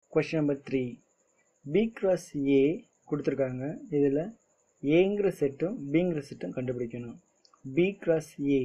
question number three B cross A கொடுத்துருக்காங்க இதில் ஏங்கிற செட்டும் பிங்கிற செட்டும் கண்டுபிடிக்கணும் B cross A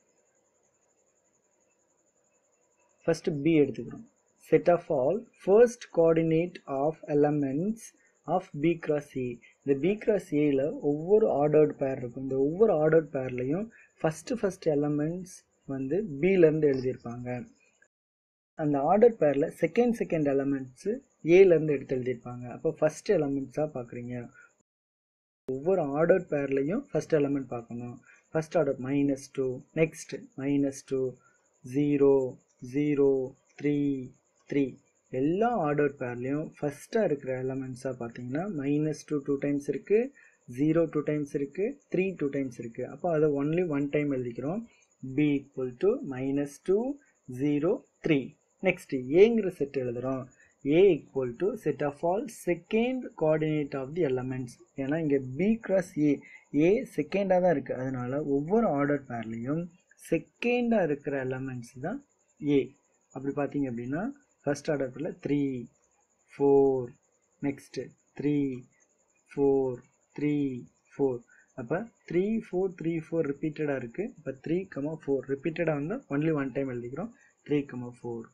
first B எடுத்துக்கிறோம் set of all first coordinate of elements of B cross A இந்த பி கிராஸ் ஏல ஒவ்வொரு ஆர்டர்ட் பேர் இருக்கும் இந்த ஒவ்வொரு ஆர்டர்ட் பேர்லையும் ஃபஸ்ட்டு ஃபஸ்ட் எலமெண்ட்ஸ் வந்து பிலேருந்து எழுதியிருப்பாங்க அந்த ஆர்டர் பேரில் செகண்ட் செகண்ட் எலமெண்ட்ஸு ஏலேருந்து எடுத்து எழுதியிருப்பாங்க அப்போ ஃபஸ்ட் எலமெண்ட்ஸாக பார்க்குறீங்க ஒவ்வொரு ஆர்டர் பேர்லையும் ஃபஸ்ட் எலமெண்ட் பார்க்கணும் first order minus two next minus two zero zero three three எல்லா ஆர்டர் பேர்லேயும் ஃபஸ்ட்டாக இருக்கிற எலமெண்ட்ஸாக பார்த்தீங்கன்னா மைனஸ் டூ டூ டைம்ஸ் இருக்குது ஜீரோ டூ டைம்ஸ் இருக்குது த்ரீ டூ டைம்ஸ் இருக்குது அப்போ அதை ஒன்லி ஒன் டைம் எழுதிக்கிறோம் B equal to minus two zero three next ஏங்கிற செட் எழுதுகிறோம் A equal to set of all second coordinate of the elements ஏன்னா இங்கே பி கிராஸ் ஏ ஏ செகண்டாக தான் இருக்குது அதனால் ஒவ்வொரு ஆர்டர் பேர்லேயும் செகண்டாக இருக்கிற எலமெண்ட்ஸ் தான் ஏ அப்படி பார்த்தீங்க அப்படின்னா ஃபஸ்ட் ஆர்டர் பேரில் three four next three four three four அப்போ த்ரீ ஃபோர் த்ரீ ஃபோர் ரிப்பீட்டடாக இருக்குது இப்போ த்ரீ கமா ஃபோர் ரிப்பீட்டடாக வந்தால் ஒன்லி ஒன் டைம் எழுதிக்கிறோம் த்ரீ கமா ஃபோர்